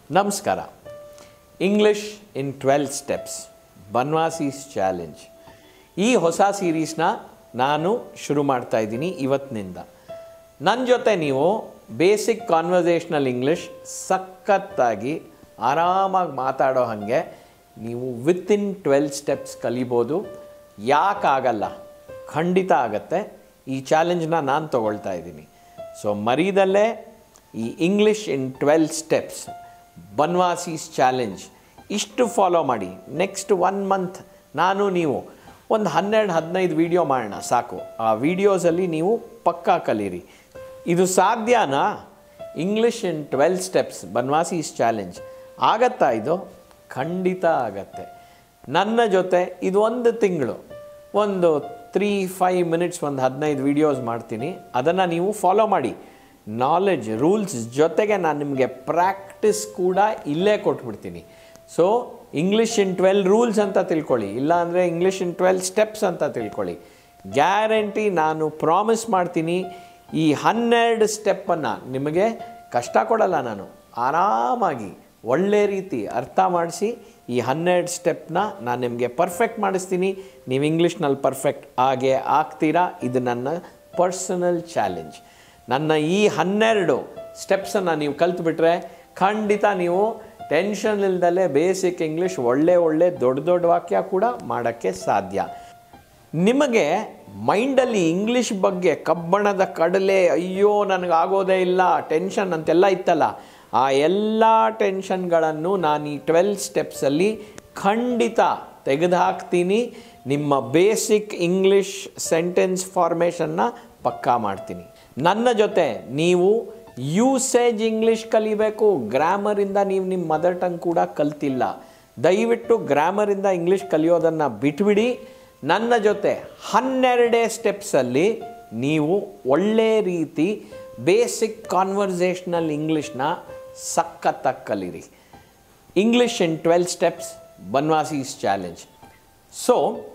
ನಮಸ್ಕಾರ English in twelve steps ಬನ್ವಾಸೀಸ್ challenge ಈ ಹೊಸ ಸೀರೀಸ್ನ ನಾನು ಶುರು ಮಾಡ್ತಾ ಇದ್ದೀನಿ ಇವತ್ತಿನಿಂದ ನನ್ನ ಜೊತೆ ನೀವು ಬೇಸಿಕ್ ಕಾನ್ವರ್ಸೇಷನಲ್ ಇಂಗ್ಲಿಷ್ ಸಖತ್ತಾಗಿ ಆರಾಮಾಗಿ ಮಾತಾಡೋ ಹಾಗೆ ನೀವು ವಿತಿನ್ ಟ್ವೆಲ್ ಸ್ಟೆಪ್ಸ್ ಕಲಿಬೋದು ಯಾಕಾಗಲ್ಲ ಖಂಡಿತ ಆಗತ್ತೆ ಈ ಚಾಲೆಂಜ್ನ ನಾನು ತಗೊಳ್ತಾ ಇದ್ದೀನಿ ಸೊ ಮರೀದಲ್ಲೇ ಈ English in twelve steps ಬನ್ವಾಸೀಸ್ challenge ಇಷ್ಟು ಫಾಲೋ ಮಾಡಿ ನೆಕ್ಸ್ಟ್ ಒನ್ ಮಂತ್ ನಾನು ನೀವು ಒಂದು ಹನ್ನೆರಡು ಹದಿನೈದು ವೀಡಿಯೋ ಮಾಡೋಣ ಸಾಕು ಆ ವೀಡಿಯೋಸಲ್ಲಿ ನೀವು ಪಕ್ಕಾ ಕಲೀರಿ ಇದು ಸಾಧ್ಯನಾ English in twelve steps ಬನ್ವಾಸೀಸ್ challenge ಆಗತ್ತಾ ಇದು ಖಂಡಿತ ಆಗತ್ತೆ ನನ್ನ ಜೊತೆ ಇದು ಒಂದು ತಿಂಗಳು ಒಂದು ತ್ರೀ ಫೈವ್ ಮಿನಿಟ್ಸ್ ಒಂದು ಹದಿನೈದು ವೀಡಿಯೋಸ್ ಮಾಡ್ತೀನಿ ಅದನ್ನು ನೀವು ಫಾಲೋ ಮಾಡಿ ನಾಲೆಡ್ಜ್ ರೂಲ್ಸ್ ಜೊತೆಗೆ ನಾನು ನಿಮಗೆ ಪ್ರಾಕ್ಟೀಸ್ ಕೂಡ ಇಲ್ಲೇ ಕೊಟ್ಬಿಡ್ತೀನಿ so English in twelve rules ಅಂತ ತಿಳ್ಕೊಳ್ಳಿ ಇಲ್ಲಾಂದರೆ ಇಂಗ್ಲೀಷ್ ಇನ್ ಟ್ವೆಲ್ ಸ್ಟೆಪ್ಸ್ ಅಂತ ತಿಳ್ಕೊಳ್ಳಿ ಗ್ಯಾರಂಟಿ ನಾನು ಪ್ರಾಮಿಸ್ ಮಾಡ್ತೀನಿ ಈ ಹನ್ನೆರಡು ಸ್ಟೆಪ್ಪನ್ನು ನಿಮಗೆ ಕಷ್ಟ ಕೊಡಲ್ಲ ನಾನು ಆರಾಮಾಗಿ ಒಳ್ಳೆ ರೀತಿ ಅರ್ಥ ಮಾಡಿಸಿ ಈ ಹನ್ನೆರಡು ಸ್ಟೆಪ್ನ ನಾನು ನಿಮಗೆ ಪರ್ಫೆಕ್ಟ್ ಮಾಡಿಸ್ತೀನಿ ನೀವು ಇಂಗ್ಲೀಷ್ನಲ್ಲಿ ಪರ್ಫೆಕ್ಟ್ ಆಗೇ ಆಗ್ತೀರಾ ಇದು ನನ್ನ ಪರ್ಸನಲ್ ಚಾಲೆಂಜ್ ನನ್ನ ಈ ಹನ್ನೆರಡು ಸ್ಟೆಪ್ಸನ್ನು ನೀವು ಕಲ್ತ್ಬಿಟ್ರೆ ಖಂಡಿತ ನೀವು ಟೆನ್ಷನ್ ಇಲ್ದಲೇ ಬೇಸಿಕ್ ಇಂಗ್ಲೀಷ್ ಒಳ್ಳೆ ಒಳ್ಳೆ ದೊಡ್ಡ ದೊಡ್ಡ ವಾಕ್ಯ ಕೂಡ ಮಾಡೋಕ್ಕೆ ಸಾಧ್ಯ ನಿಮಗೆ ಮೈಂಡಲ್ಲಿ ಇಂಗ್ಲೀಷ್ ಬಗ್ಗೆ ಕಬ್ಬಣದ ಕಡಲೆ ಅಯ್ಯೋ ನನಗೆ ಆಗೋದೇ ಇಲ್ಲ ಟೆನ್ಷನ್ ಅಂತೆಲ್ಲ ಇತ್ತಲ್ಲ ಆ ಎಲ್ಲ ಟೆನ್ಷನ್ಗಳನ್ನು ನಾನು ಈ ಟ್ವೆಲ್ ಸ್ಟೆಪ್ಸಲ್ಲಿ ಖಂಡಿತ ತೆಗೆದುಹಾಕ್ತೀನಿ ನಿಮ್ಮ ಬೇಸಿಕ್ ಇಂಗ್ಲೀಷ್ ಸೆಂಟೆನ್ಸ್ ಫಾರ್ಮೇಷನ್ನ ಪಕ್ಕಾ ಮಾಡ್ತೀನಿ ನನ್ನ ಜೊತೆ ನೀವು ಯೂಸೇಜ್ ಇಂಗ್ಲೀಷ್ ಕಲಿಬೇಕು ಗ್ರಾಮರಿಂದ ನೀವು ನಿಮ್ಮ ಮದರ್ ಟಂಗ್ ಕೂಡ ಕಲ್ತಿಲ್ಲ ದಯವಿಟ್ಟು ಗ್ರಾಮರಿಂದ ಇಂಗ್ಲೀಷ್ ಕಲಿಯೋದನ್ನು ಬಿಟ್ಬಿಡಿ ನನ್ನ ಜೊತೆ ಹನ್ನೆರಡೇ ಸ್ಟೆಪ್ಸಲ್ಲಿ ನೀವು ಒಳ್ಳೆ ರೀತಿ ಬೇಸಿಕ್ ಕಾನ್ವರ್ಸೇಷನಲ್ ಇಂಗ್ಲೀಷ್ನ ಸಖತ್ತಾಗಿ ಕಲೀರಿ English in twelve steps ಬನ್ವಾಸೀಸ್ challenge so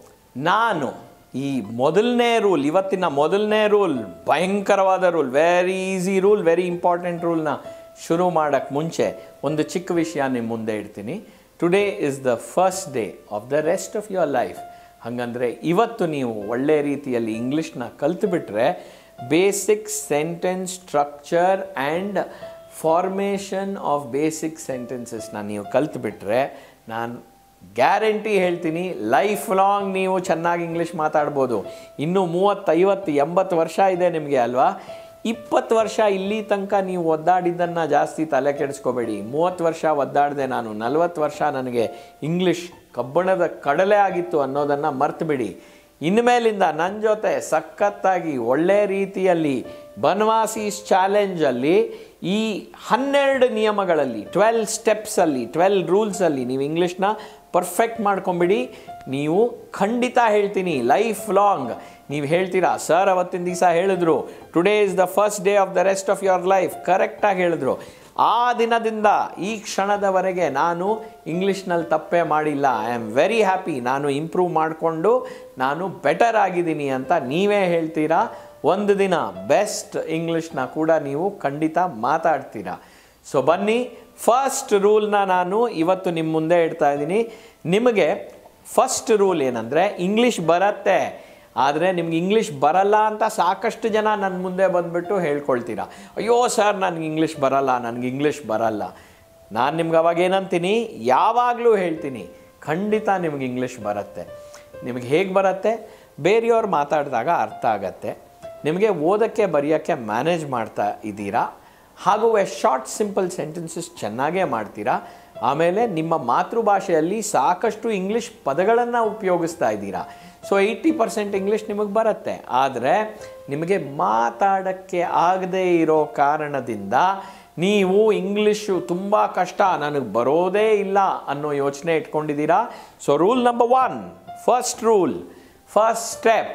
ನಾನು ಈ ಮೊದಲನೇ ರೂಲ್ ಇವತ್ತಿನ ಮೊದಲನೇ ರೂಲ್ ಭಯಂಕರವಾದ rule very easy rule very important ರೂಲ್ನ ಶುರು ಮಾಡೋಕ್ಕೆ ಮುಂಚೆ ಒಂದು ಚಿಕ್ಕ ವಿಷಯ ನಿಮ್ಮ ಮುಂದೆ ಇಡ್ತೀನಿ today is the first day of the rest of your life ಹಾಗಂದರೆ ಇವತ್ತು ನೀವು ಒಳ್ಳೆ ರೀತಿಯಲ್ಲಿ ಇಂಗ್ಲೀಷ್ನ ಕಲ್ತುಬಿಟ್ರೆ basic sentence structure and formation of basic ಸೆಂಟೆನ್ಸಸ್ನ ನೀವು ಕಲ್ತ್ಬಿಟ್ರೆ ನಾನು ಗ್ಯಾರಂಟಿ ಹೇಳ್ತೀನಿ ಲೈಫ್ ಲಾಂಗ್ ನೀವು ಚೆನ್ನಾಗಿ ಇಂಗ್ಲೀಷ್ ಮಾತಾಡ್ಬೋದು ಇನ್ನು ಮೂವತ್ತೈವತ್ತು ಎಂಬತ್ತು ವರ್ಷ ಇದೆ ನಿಮಗೆ ಅಲ್ವಾ ಇಪ್ಪತ್ತು ವರ್ಷ ಇಲ್ಲಿ ತನಕ ನೀವು ಒದ್ದಾಡಿದ್ದನ್ನು ಜಾಸ್ತಿ ತಲೆ ಕೆಡಿಸ್ಕೋಬೇಡಿ ಮೂವತ್ತು ವರ್ಷ ಒದ್ದಾಡಿದೆ ನಾನು ನಲವತ್ತು ವರ್ಷ ನನಗೆ ಇಂಗ್ಲೀಷ್ ಕಬ್ಬಣದ ಕಡಲೆ ಆಗಿತ್ತು ಅನ್ನೋದನ್ನು ಮರ್ತುಬಿಡಿ ಇನ್ಮೇಲಿಂದ ನನ್ನ ಜೊತೆ ಸಖತ್ತಾಗಿ ಒಳ್ಳೆ ರೀತಿಯಲ್ಲಿ ಬನ್ವಾಸೀಸ್ ಚಾಲೆಂಜಲ್ಲಿ ಈ ಹನ್ನೆರಡು ನಿಯಮಗಳಲ್ಲಿ ಟ್ವೆಲ್ ಸ್ಟೆಪ್ಸಲ್ಲಿ ಟ್ವೆಲ್ ರೂಲ್ಸಲ್ಲಿ ನೀವು ಇಂಗ್ಲೀಷ್ನ ಪರ್ಫೆಕ್ಟ್ ಮಾಡ್ಕೊಂಬಿಡಿ ನೀವು ಖಂಡಿತ ಹೇಳ್ತೀನಿ ಲೈಫ್ ಲಾಂಗ್ ನೀವು ಹೇಳ್ತೀರಾ ಸರ್ ಅವತ್ತಿನ ದಿವಸ ಹೇಳಿದ್ರು today is the first day of the rest of your life ಕರೆಕ್ಟಾಗಿ ಹೇಳಿದ್ರು ಆ ದಿನದಿಂದ ಈ ಕ್ಷಣದವರೆಗೆ ನಾನು ಇಂಗ್ಲೀಷ್ನಲ್ಲಿ ತಪ್ಪೇ ಮಾಡಿಲ್ಲ ಐ ಆಮ್ ವೆರಿ ಹ್ಯಾಪಿ ನಾನು ಇಂಪ್ರೂವ್ ಮಾಡಿಕೊಂಡು ನಾನು ಬೆಟರ್ ಆಗಿದ್ದೀನಿ ಅಂತ ನೀವೇ ಹೇಳ್ತೀರಾ ಒಂದು ದಿನ ಬೆಸ್ಟ್ ಇಂಗ್ಲೀಷ್ನ ಕೂಡ ನೀವು ಖಂಡಿತ ಮಾತಾಡ್ತೀರಾ ಸೊ ಬನ್ನಿ ಫಸ್ಟ್ ರೂಲ್ನ ನಾನು ಇವತ್ತು ನಿಮ್ಮ ಮುಂದೆ ಇಡ್ತಾ ಇದ್ದೀನಿ ನಿಮಗೆ ಫಸ್ಟ್ ರೂಲ್ ಏನಂದರೆ ಇಂಗ್ಲೀಷ್ ಬರತ್ತೆ ಆದರೆ ನಿಮ್ಗೆ ಇಂಗ್ಲೀಷ್ ಬರಲ್ಲ ಅಂತ ಸಾಕಷ್ಟು ಜನ ನನ್ನ ಮುಂದೆ ಬಂದುಬಿಟ್ಟು ಹೇಳ್ಕೊಳ್ತೀರಾ ಅಯ್ಯೋ ಸರ್ ನನಗೆ ಇಂಗ್ಲೀಷ್ ಬರಲ್ಲ ನನಗೆ ಇಂಗ್ಲೀಷ್ ಬರಲ್ಲ ನಾನು ನಿಮ್ಗೆ ಅವಾಗ ಏನಂತೀನಿ ಯಾವಾಗಲೂ ಹೇಳ್ತೀನಿ ಖಂಡಿತ ನಿಮ್ಗೆ ಇಂಗ್ಲೀಷ್ ಬರುತ್ತೆ ನಿಮಗೆ ಹೇಗೆ ಬರುತ್ತೆ ಬೇರೆಯವ್ರು ಮಾತಾಡಿದಾಗ ಅರ್ಥ ಆಗತ್ತೆ ನಿಮಗೆ ಓದೋಕ್ಕೆ ಬರೆಯೋಕ್ಕೆ ಮ್ಯಾನೇಜ್ ಮಾಡ್ತಾ ಇದ್ದೀರಾ ಹಾಗೂ ಶಾರ್ಟ್ ಸಿಂಪಲ್ ಸೆಂಟೆನ್ಸಸ್ ಚೆನ್ನಾಗೇ ಮಾಡ್ತೀರಾ ಆಮೇಲೆ ನಿಮ್ಮ ಮಾತೃಭಾಷೆಯಲ್ಲಿ ಸಾಕಷ್ಟು ಇಂಗ್ಲೀಷ್ ಪದಗಳನ್ನು ಉಪಯೋಗಿಸ್ತಾ ಇದ್ದೀರಾ ಸೊ ಏಯ್ಟಿ ಪರ್ಸೆಂಟ್ ಇಂಗ್ಲೀಷ್ ನಿಮಗೆ ಬರುತ್ತೆ ಆದರೆ ನಿಮಗೆ ಮಾತಾಡೋಕ್ಕೆ ಆಗದೇ ಇರೋ ಕಾರಣದಿಂದ ನೀವು ಇಂಗ್ಲೀಷು ತುಂಬ ಕಷ್ಟ ನನಗೆ ಬರೋದೇ ಇಲ್ಲ ಅನ್ನೋ ಯೋಚನೆ ಇಟ್ಕೊಂಡಿದ್ದೀರಾ so rule number one first rule first step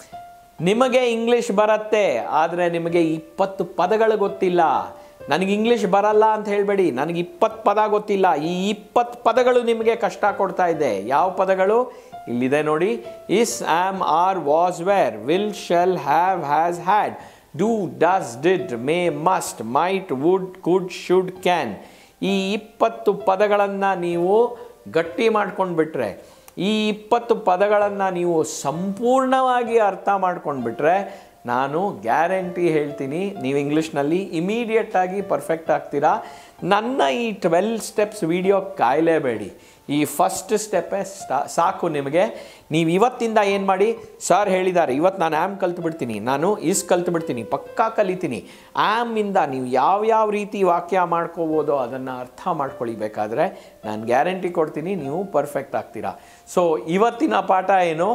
ನಿಮಗೆ ಇಂಗ್ಲೀಷ್ ಬರುತ್ತೆ ಆದರೆ ನಿಮಗೆ ಇಪ್ಪತ್ತು ಪದಗಳು ಗೊತ್ತಿಲ್ಲ ನನಗೆ ಇಂಗ್ಲೀಷ್ ಬರಲ್ಲ ಅಂತ ಹೇಳಬೇಡಿ ನನಗೆ ಇಪ್ಪತ್ತು ಪದ ಗೊತ್ತಿಲ್ಲ ಈ ಇಪ್ಪತ್ತು ಪದಗಳು ನಿಮಗೆ ಕಷ್ಟ ಕೊಡ್ತಾ ಇದೆ ಯಾವ ಪದಗಳು ಇಲ್ಲಿದೆ ನೋಡಿ is am are was were will shall have has had do does did may must might would could should can ಈ ಇಪ್ಪತ್ತು ಪದಗಳನ್ನು ನೀವು ಗಟ್ಟಿ ಮಾಡ್ಕೊಂಡು ಬಿಟ್ರೆ ಈ ಇಪ್ಪತ್ತು ಪದಗಳನ್ನು ನೀವು ಸಂಪೂರ್ಣವಾಗಿ ಅರ್ಥ ಮಾಡ್ಕೊಂಡ್ಬಿಟ್ರೆ ನಾನು ಗ್ಯಾರಂಟಿ ಹೇಳ್ತೀನಿ ನೀವು ಇಂಗ್ಲೀಷ್ನಲ್ಲಿ ಇಮಿಡಿಯೇಟಾಗಿ ಪರ್ಫೆಕ್ಟ್ ಆಗ್ತೀರಾ ನನ್ನ ಈ ಟ್ವೆಲ್ ಸ್ಟೆಪ್ಸ್ ವಿಡಿಯೋ ಕಾಯಲೇಬೇಡಿ ಈ ಫಸ್ಟ್ ಸ್ಟೆಪ್ಪೇ ಸ್ಟಾ ಸಾಕು ನಿಮಗೆ ನೀವು ಇವತ್ತಿಂದ ಏನು ಮಾಡಿ ಸರ್ ಹೇಳಿದ್ದಾರೆ ಇವತ್ತು ನಾನು ಆ್ಯಮ್ ಕಲ್ತು ಬಿಡ್ತೀನಿ ನಾನು ಇಸ್ ಕಲ್ತು ಬಿಡ್ತೀನಿ ಪಕ್ಕಾ ಕಲಿತೀನಿ ಆ್ಯಮಿಂದ ನೀವು ಯಾವ್ಯಾವ ರೀತಿ ವಾಕ್ಯ ಮಾಡ್ಕೋಬೋದೋ ಅದನ್ನು ಅರ್ಥ ಮಾಡ್ಕೊಳ್ಳಿ ಬೇಕಾದರೆ ನಾನು ಗ್ಯಾರಂಟಿ ಕೊಡ್ತೀನಿ ನೀವು ಪರ್ಫೆಕ್ಟ್ ಆಗ್ತೀರಾ ಸೊ ಇವತ್ತಿನ ಪಾಠ ಏನು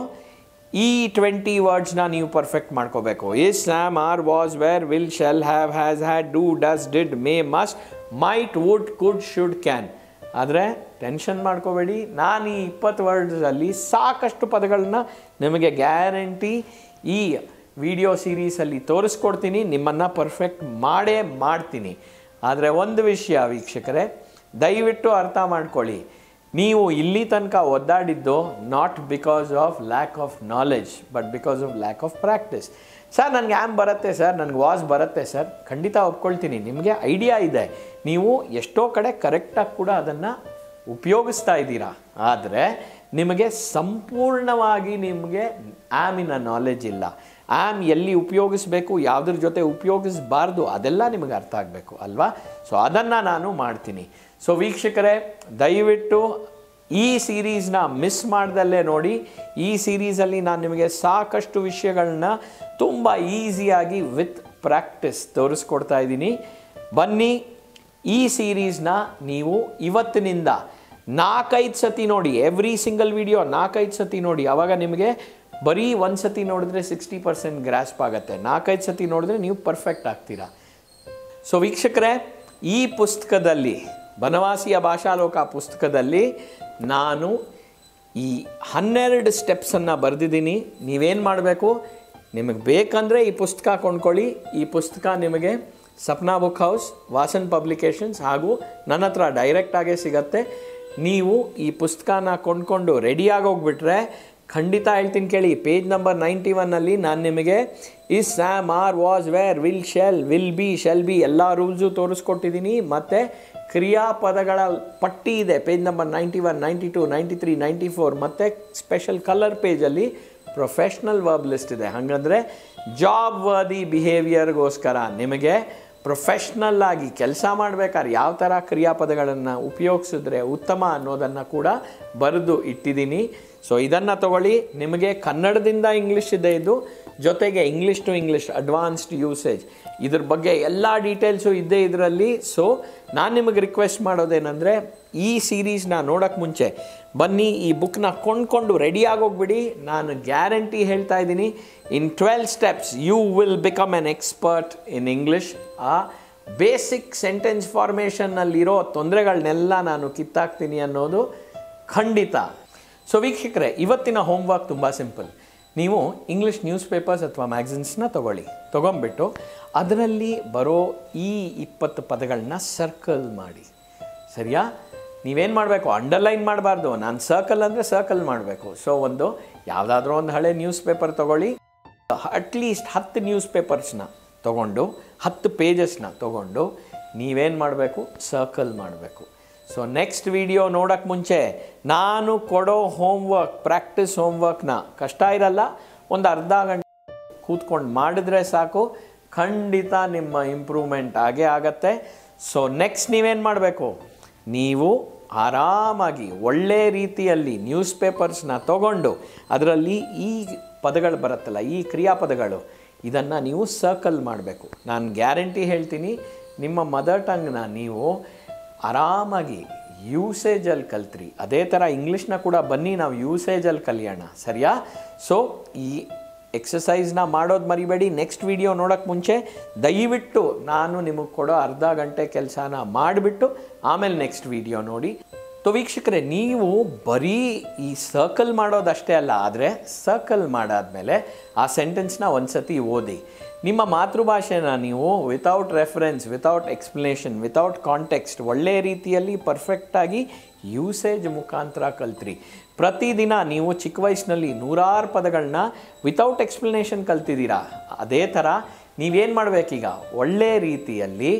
ಈ ಟ್ವೆಂಟಿ ವರ್ಡ್ಸ್ನ ನೀವು ಪರ್ಫೆಕ್ಟ್ ಮಾಡ್ಕೋಬೇಕು is am are was were will shall have has had do does did may must might would could should can ಆದರೆ ಟೆನ್ಷನ್ ಮಾಡ್ಕೋಬೇಡಿ ನಾನು ಈ ಇಪ್ಪತ್ತು ವರ್ಡ್ಸಲ್ಲಿ ಸಾಕಷ್ಟು ಪದಗಳನ್ನ ನಿಮಗೆ ಗ್ಯಾರಂಟಿ ಈ ವಿಡಿಯೋ ಸೀರೀಸಲ್ಲಿ ತೋರಿಸ್ಕೊಡ್ತೀನಿ ನಿಮ್ಮನ್ನು ಪರ್ಫೆಕ್ಟ್ ಮಾಡೇ ಮಾಡ್ತೀನಿ ಆದರೆ ಒಂದು ವಿಷಯ ವೀಕ್ಷಕರೇ ದಯವಿಟ್ಟು ಅರ್ಥ ಮಾಡ್ಕೊಳ್ಳಿ ನೀವು ಇಲ್ಲಿ ತನಕ ಒದ್ದಾಡಿದ್ದು not because of lack of knowledge but because of lack of practice sir ನನಗೆ ಆ್ಯಮ್ ಬರುತ್ತೆ ಸರ್ ನನಗೆ ವಾಸ್ ಬರುತ್ತೆ ಸರ್ ಖಂಡಿತ ಒಪ್ಕೊಳ್ತೀನಿ ನಿಮಗೆ ಐಡಿಯಾ ಇದೆ ನೀವು ಎಷ್ಟೋ ಕಡೆ ಕರೆಕ್ಟಾಗಿ ಕೂಡ ಅದನ್ನು ಉಪಯೋಗಿಸ್ತಾ ಇದ್ದೀರಾ ಆದರೆ ನಿಮಗೆ ಸಂಪೂರ್ಣವಾಗಿ ನಿಮಗೆ ಆ್ಯಮಿನ ನಾಲೆಜ್ ಇಲ್ಲ ಆ್ಯಮ್ ಎಲ್ಲಿ ಉಪಯೋಗಿಸ್ಬೇಕು ಯಾವುದ್ರ ಜೊತೆ ಉಪಯೋಗಿಸಬಾರ್ದು ಅದೆಲ್ಲ ನಿಮಗೆ ಅರ್ಥ ಆಗಬೇಕು ಅಲ್ವಾ ಸೊ ಅದನ್ನು ನಾನು ಮಾಡ್ತೀನಿ ಸೊ ವೀಕ್ಷಕರೇ ದಯವಿಟ್ಟು ಈ ಸೀರೀಸ್ನ ಮಿಸ್ ಮಾಡ್ದಲ್ಲೇ ನೋಡಿ ಈ ಸೀರೀಸಲ್ಲಿ ನಾನು ನಿಮಗೆ ಸಾಕಷ್ಟು ವಿಷಯಗಳನ್ನ ತುಂಬ ಈಸಿಯಾಗಿ ವಿತ್ ಪ್ರಾಕ್ಟೀಸ್ ತೋರಿಸ್ಕೊಡ್ತಾ ಇದ್ದೀನಿ ಬನ್ನಿ ಈ ಸೀರೀಸ್ನ ನೀವು ಇವತ್ತಿನಿಂದ ನಾಲ್ಕೈದು ಸತಿ ನೋಡಿ ಎವ್ರಿ ಸಿಂಗಲ್ ವಿಡಿಯೋ ನಾಲ್ಕೈದು ಸತಿ ನೋಡಿ ಆವಾಗ ನಿಮಗೆ ಬರೀ ಒಂದು ಸತಿ ನೋಡಿದ್ರೆ ಸಿಕ್ಸ್ಟಿ ಪರ್ಸೆಂಟ್ ಗ್ರಾಸ್ಪ್ ಆಗುತ್ತೆ ನಾಲ್ಕೈದು ಸತಿ ನೋಡಿದ್ರೆ ನೀವು ಪರ್ಫೆಕ್ಟ್ ಆಗ್ತೀರಾ ಸೊ ವೀಕ್ಷಕರೇ ಈ ಪುಸ್ತಕದಲ್ಲಿ ಬನವಾಸಿಯ ಭಾಷಾಲೋಕ ಪುಸ್ತಕದಲ್ಲಿ ನಾನು ಈ ಹನ್ನೆರಡು ಸ್ಟೆಪ್ಸನ್ನು ಬರೆದಿದ್ದೀನಿ ನೀವೇನು ಮಾಡಬೇಕು ನಿಮಗೆ ಬೇಕಂದರೆ ಈ ಪುಸ್ತಕ ಕೊಂಡ್ಕೊಳ್ಳಿ ಈ ಪುಸ್ತಕ ನಿಮಗೆ Sapna book house Vasan publications ಹಾಗೂ ನನ್ನ ಹತ್ರ ಡೈರೆಕ್ಟಾಗೇ ಸಿಗತ್ತೆ ನೀವು ಈ ಪುಸ್ತಕನ ಕೊಂಡ್ಕೊಂಡು ರೆಡಿಯಾಗಿ ಹೋಗ್ಬಿಟ್ರೆ ಖಂಡಿತ ಹೇಳ್ತೀನಿ ಕೇಳಿ ಪೇಜ್ ನಂಬರ್ ನೈಂಟಿ ಒನ್ನಲ್ಲಿ ನಾನು ನಿಮಗೆ is am are was were will shall will be shall be ಎಲ್ಲ ರೂಲ್ಸು ತೋರಿಸ್ಕೊಟ್ಟಿದ್ದೀನಿ ಮತ್ತು ಕ್ರಿಯಾಪದಗಳ ಪಟ್ಟಿ ಇದೆ page number ninety one ninety two ninety three ninety four ಮತ್ತು ಸ್ಪೆಷಲ್ ಕಲರ್ ಪೇಜಲ್ಲಿ ಪ್ರೊಫೆಷ್ನಲ್ ವರ್ಬ್ ಲಿಸ್ಟ್ ಇದೆ ಹಾಗಂದರೆ ಜಾಬ್ ವರ್ದಿ ಬಿಹೇವಿಯರ್ಗೋಸ್ಕರ ನಿಮಗೆ ಪ್ರೊಫೆಷ್ನಲ್ ಆಗಿ ಕೆಲಸ ಮಾಡಬೇಕಾದ್ರೆ ಯಾವ ಥರ ಕ್ರಿಯಾಪದಗಳನ್ನು ಉಪಯೋಗಿಸಿದ್ರೆ ಉತ್ತಮ ಅನ್ನೋದನ್ನು ಕೂಡ ಬರೆದು ಇಟ್ಟಿದ್ದೀನಿ ಸೊ ಇದನ್ನು ತಗೊಳ್ಳಿ ನಿಮಗೆ ಕನ್ನಡದಿಂದ ಇಂಗ್ಲೀಷ್ ಇದೆ ಇದು ಜೊತೆಗೆ English to English advanced usage ಇದ್ರ ಬಗ್ಗೆ ಎಲ್ಲ ಡೀಟೇಲ್ಸು ಇದ್ದೇ ಇದರಲ್ಲಿ ಸೊ ನಾನು ನಿಮಗೆ ರಿಕ್ವೆಸ್ಟ್ ಮಾಡೋದೇನೆಂದರೆ ಈ ಸೀರೀಸ್ನ ನೋಡೋಕ್ಕೆ ಮುಂಚೆ ಬನ್ನಿ ಈ ಬುಕ್ನ ಕೊಂಡ್ಕೊಂಡು ರೆಡಿ ಆಗೋಗ್ಬಿಡಿ ನಾನು ಗ್ಯಾರಂಟಿ ಹೇಳ್ತಾ ಇದ್ದೀನಿ in twelve steps you will become an expert in English ಆ ಬೇಸಿಕ್ ಸೆಂಟೆನ್ಸ್ ಫಾರ್ಮೇಷನ್ನಲ್ಲಿರೋ ತೊಂದರೆಗಳನ್ನೆಲ್ಲ ನಾನು ಕಿತ್ತಾಕ್ತೀನಿ ಅನ್ನೋದು ಖಂಡಿತ ಸೊ ವೀಕ್ಷಕರೇ ಇವತ್ತಿನ ಹೋಮ್ವರ್ಕ್ ತುಂಬ ಸಿಂಪಲ್ ನೀವು ಇಂಗ್ಲೀಷ್ ನ್ಯೂಸ್ ಪೇಪರ್ಸ್ ಅಥವಾ ಮ್ಯಾಗ್ಝಿನ್ಸ್ನ ತೊಗೊಳ್ಳಿ ತೊಗೊಂಬಿಟ್ಟು ಅದರಲ್ಲಿ ಬರೋ ಈ ಇಪ್ಪತ್ತು ಪದಗಳನ್ನ ಸರ್ಕಲ್ ಮಾಡಿ ಸರಿಯಾ ನೀವೇನು ಮಾಡಬೇಕು ಅಂಡರ್ಲೈನ್ ಮಾಡಬಾರ್ದು ನಾನು ಸರ್ಕಲ್ ಅಂದರೆ ಸರ್ಕಲ್ ಮಾಡಬೇಕು ಸೊ ಒಂದು ಯಾವುದಾದ್ರೂ ಒಂದು ಹಳೆ ನ್ಯೂಸ್ ಪೇಪರ್ ತೊಗೊಳ್ಳಿ ಅಟ್ಲೀಸ್ಟ್ ಹತ್ತು ನ್ಯೂಸ್ ಪೇಪರ್ಸ್ನ ತೊಗೊಂಡು ಹತ್ತು ಪೇಜಸ್ನ ತೊಗೊಂಡು ನೀವೇನು ಮಾಡಬೇಕು ಸರ್ಕಲ್ ಮಾಡಬೇಕು ಸೊ ನೆಕ್ಸ್ಟ್ ವಿಡಿಯೋ ನೋಡೋಕ್ಕೆ ಮುಂಚೆ ನಾನು ಕೊಡೋ ಹೋಮ್ವರ್ಕ್ ಪ್ರಾಕ್ಟೀಸ್ ಹೋಮ್ವರ್ಕ್ನ ಕಷ್ಟ ಇರಲ್ಲ ಒಂದು ಅರ್ಧ ಗಂಟೆ ಕೂತ್ಕೊಂಡು ಮಾಡಿದ್ರೆ ಸಾಕು ಖಂಡಿತ ನಿಮ್ಮ ಇಂಪ್ರೂವ್ಮೆಂಟ್ ಆಗೇ ಆಗತ್ತೆ ಸೊ ನೆಕ್ಸ್ಟ್ ನೀವೇನು ಮಾಡಬೇಕು ನೀವು ಆರಾಮಾಗಿ ಒಳ್ಳೆ ರೀತಿಯಲ್ಲಿ ನ್ಯೂಸ್ ಪೇಪರ್ಸ್ನ ತಗೊಂಡು ಅದರಲ್ಲಿ ಈ ಪದಗಳು ಬರುತ್ತಲ್ಲ ಈ ಕ್ರಿಯಾಪದಗಳು ಇದನ್ನು ನೀವು ಸರ್ಕಲ್ ಮಾಡಬೇಕು ನಾನು ಗ್ಯಾರಂಟಿ ಹೇಳ್ತೀನಿ ನಿಮ್ಮ ಮದರ್ ಟಂಗ್ನ ನೀವು ಆರಾಮಾಗಿ ಯೂಸೇಜಲ್ಲಿ ಕಲ್ತ್ರಿ ಅದೇ ಥರ ಇಂಗ್ಲೀಷ್ನ ಕೂಡ ಬನ್ನಿ ನಾವು ಯೂಸೇಜಲ್ಲಿ ಕಲಿಯೋಣ ಸರಿಯಾ ಸೊ ಈ ಎಕ್ಸಸೈಸ್ನ ಮಾಡೋದು ಮರಿಬೇಡಿ ನೆಕ್ಸ್ಟ್ ವಿಡಿಯೋ ನೋಡೋಕ್ಕೆ ಮುಂಚೆ ದಯವಿಟ್ಟು ನಾನು ನಿಮಗೆ ಕೊಡೋ ಅರ್ಧ ಗಂಟೆ ಕೆಲಸನ ಮಾಡಿಬಿಟ್ಟು ಆಮೇಲೆ ನೆಕ್ಸ್ಟ್ ವಿಡಿಯೋ ನೋಡಿ ಸೊ ವೀಕ್ಷಕರೇ ನೀವು ಬರೀ ಈ ಸರ್ಕಲ್ ಮಾಡೋದಷ್ಟೇ ಅಲ್ಲ ಆದರೆ ಸರ್ಕಲ್ ಮಾಡಾದ್ಮೇಲೆ ಆ ಸೆಂಟೆನ್ಸ್ನ ಒಂದು ಸತಿ ಓದಿ ನಿಮ್ಮ ಮಾತೃಭಾಷೆನ ನೀವು without reference without explanation without context ಒಳ್ಳೆ ರೀತಿಯಲ್ಲಿ ಪರ್ಫೆಕ್ಟಾಗಿ ಯೂಸೇಜ್ ಮುಖಾಂತರ ಕಲ್ತ್ರಿ ಪ್ರತಿದಿನ ನೀವು ಚಿಕ್ಕ ವಯಸ್ಸಿನಲ್ಲಿ ನೂರಾರು ಪದಗಳನ್ನ ವಿತೌಟ್ ಎಕ್ಸ್ಪ್ಲನೇಷನ್ ಕಲ್ತಿದ್ದೀರಾ ಅದೇ ಥರ ನೀವೇನು ಮಾಡಬೇಕೀಗ ಒಳ್ಳೆ ರೀತಿಯಲ್ಲಿ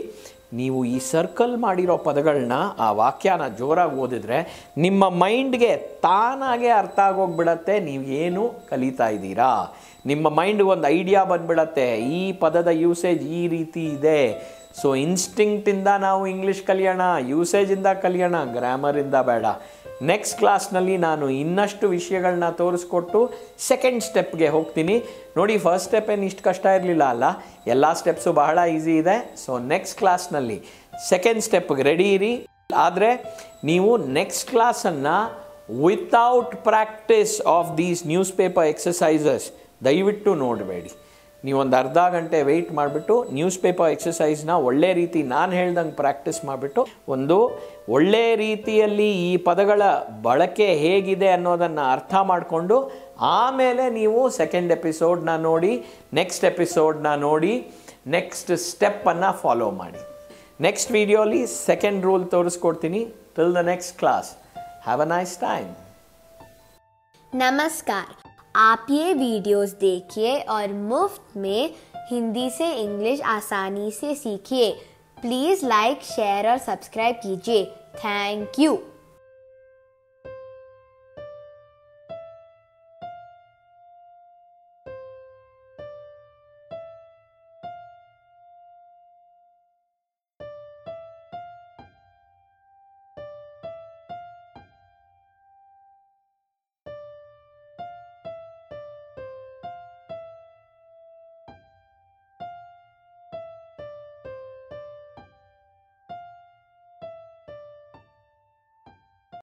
ನೀವು ಈ ಸರ್ಕಲ್ ಮಾಡಿರೋ ಪದಗಳನ್ನ ಆ ವಾಕ್ಯನ ಜೋರಾಗಿ ಓದಿದ್ರೆ ನಿಮ್ಮ ಮೈಂಡ್ಗೆ ತಾನಾಗೆ ಅರ್ಥ ಆಗೋಗ್ಬಿಡತ್ತೆ ನೀವು ಏನು ಕಲಿತಾ ಇದ್ದೀರಾ ನಿಮ್ಮ ಮೈಂಡ್ಗೆ ಒಂದು ಐಡಿಯಾ ಬಂದ್ಬಿಡತ್ತೆ ಈ ಪದದ ಯೂಸೇಜ್ ಈ ರೀತಿ ಇದೆ ಸೊ ಇನ್ಸ್ಟಿಂಕ್ಟಿಂದ ನಾವು ಇಂಗ್ಲೀಷ್ ಕಲಿಯೋಣ ಯೂಸೇಜಿಂದ ಕಲಿಯೋಣ ಗ್ರಾಮರಿಂದ ಬೇಡ ನೆಕ್ಸ್ಟ್ ಕ್ಲಾಸ್ನಲ್ಲಿ ನಾನು ಇನ್ನಷ್ಟು ವಿಷಯಗಳನ್ನ ತೋರಿಸ್ಕೊಟ್ಟು ಸೆಕೆಂಡ್ ಸ್ಟೆಪ್ಗೆ ಹೋಗ್ತೀನಿ ನೋಡಿ ಫಸ್ಟ್ ಸ್ಟೆಪ್ ಏನು ಇಷ್ಟು ಕಷ್ಟ ಇರಲಿಲ್ಲ ಅಲ್ಲ ಎಲ್ಲ ಸ್ಟೆಪ್ಸು ಬಹಳ ಈಸಿ ಇದೆ ಸೊ ನೆಕ್ಸ್ಟ್ ಕ್ಲಾಸ್ನಲ್ಲಿ ಸೆಕೆಂಡ್ ಸ್ಟೆಪ್ಗೆ ರೆಡಿ ಇರಿ ಆದರೆ ನೀವು ನೆಕ್ಸ್ಟ್ ಕ್ಲಾಸನ್ನು without practice of these news paper exercises ದಯವಿಟ್ಟು ನೋಡಬೇಡಿ ನೀವೊಂದು ಅರ್ಧ ಗಂಟೆ ವೆಯ್ಟ್ ಮಾಡಿಬಿಟ್ಟು ನ್ಯೂಸ್ ಪೇಪರ್ ಎಕ್ಸಸೈಸ್ನ ಒಳ್ಳೆ ರೀತಿ ನಾನು ಹೇಳ್ದಂಗೆ ಪ್ರಾಕ್ಟೀಸ್ ಮಾಡಿಬಿಟ್ಟು ಒಂದು ಒಳ್ಳೆ ರೀತಿಯಲ್ಲಿ ಈ ಪದಗಳ ಬಳಕೆ ಹೇಗಿದೆ ಅನ್ನೋದನ್ನು ಅರ್ಥ ಮಾಡಿಕೊಂಡು ಆಮೇಲೆ ನೀವು ಸೆಕೆಂಡ್ ಎಪಿಸೋಡ್ನ ನೋಡಿ ನೆಕ್ಸ್ಟ್ ಎಪಿಸೋಡ್ನ ನೋಡಿ ನೆಕ್ಸ್ಟ್ ಸ್ಟೆಪ್ಪನ್ನು ಫಾಲೋ ಮಾಡಿ ನೆಕ್ಸ್ಟ್ ವಿಡಿಯೋಲಿ ಸೆಕೆಂಡ್ ರೂಲ್ ತೋರಿಸ್ಕೊಡ್ತೀನಿ till the next class have a nice time नमस्कार आप ये वीडियोस देखिए और मुफ्त में हिंदी से इंग्लिश आसानी से सीखिए प्लीज़ लाइक शेयर और सब्सक्राइब कीजिए थैंक यू